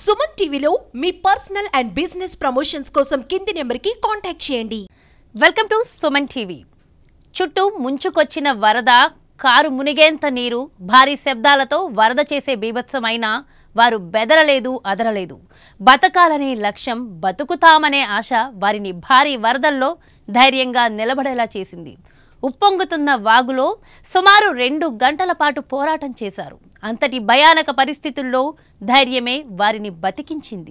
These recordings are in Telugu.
సుమన్ టీవీలో మీ పర్సనల్ అండ్ బిజినెస్ ప్రమోషన్స్ కోసం కింది నెంబర్కి కాంటాక్ట్ చేయండి వెల్కమ్ టు సుమన్ టీవీ చుట్టూ ముంచుకొచ్చిన వరద కారు మునిగేంత నీరు భారీ శబ్దాలతో వరద చేసే బీభత్సమైన వారు బెదరలేదు అదరలేదు బతకాలనే లక్ష్యం బతుకుతామనే ఆశ వారిని భారీ వరదల్లో ధైర్యంగా నిలబడేలా చేసింది ఉప్పొంగుతున్న వాగులో సుమారు రెండు గంటల పాటు పోరాటం చేశారు అంతటి భయానక పరిస్థితుల్లో ధైర్యమే వారిని బతికించింది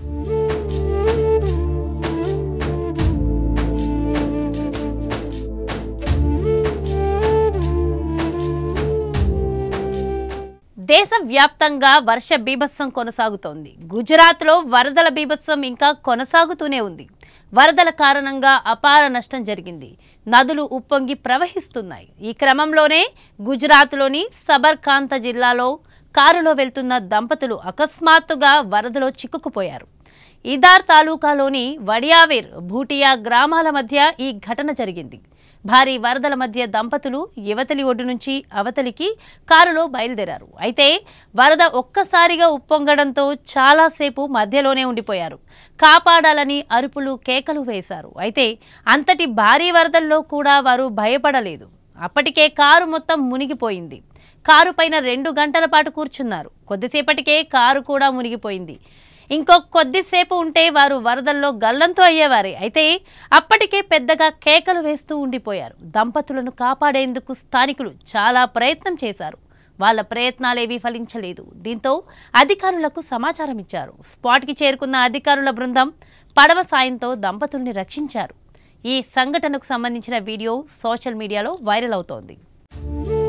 దేశవ్యాప్తంగా వర్ష బీభత్సం కొనసాగుతోంది గుజరాత్లో వరదల బీభత్సం ఇంకా కొనసాగుతూనే ఉంది వరదల కారణంగా అపార నష్టం జరిగింది నదులు ఉప్పొంగి ప్రవహిస్తున్నాయి ఈ క్రమంలోనే గుజరాత్లోని సబర్కాంత జిల్లాలో కారులో వెళ్తున్న దంపతులు అకస్మాత్తుగా వరదలో చిక్కుకుపోయారు ఇదార్ తాలూకాలోని వడియావేర్ భూటియా గ్రామాల మధ్య ఈ ఘటన జరిగింది భారీ వరదల మధ్య దంపతులు యువతలి ఒడ్డు నుంచి అవతలికి కారులో బయలుదేరారు అయితే వరద ఒక్కసారిగా ఉప్పొంగడంతో చాలాసేపు మధ్యలోనే ఉండిపోయారు కాపాడాలని అరుపులు కేకలు వేశారు అయితే అంతటి భారీ వరదల్లో కూడా వారు భయపడలేదు అప్పటికే కారు మొత్తం మునిగిపోయింది కారు పైన రెండు గంటల పాటు కూర్చున్నారు కొద్దిసేపటికే కారు కూడా మునిగిపోయింది ఇంకో కొద్దిసేపు ఉంటే వారు వరదల్లో గల్లంతో అయ్యేవారే అయితే అప్పటికే పెద్దగా కేకలు వేస్తూ ఉండిపోయారు దంపతులను కాపాడేందుకు స్థానికులు చాలా ప్రయత్నం చేశారు వాళ్ళ ప్రయత్నాలేవీ ఫలించలేదు దీంతో అధికారులకు సమాచారం ఇచ్చారు స్పాట్కి చేరుకున్న అధికారుల బృందం పడవ సాయంతో దంపతుల్ని రక్షించారు ఈ సంఘటనకు సంబంధించిన వీడియో సోషల్ మీడియాలో వైరల్ అవుతోంది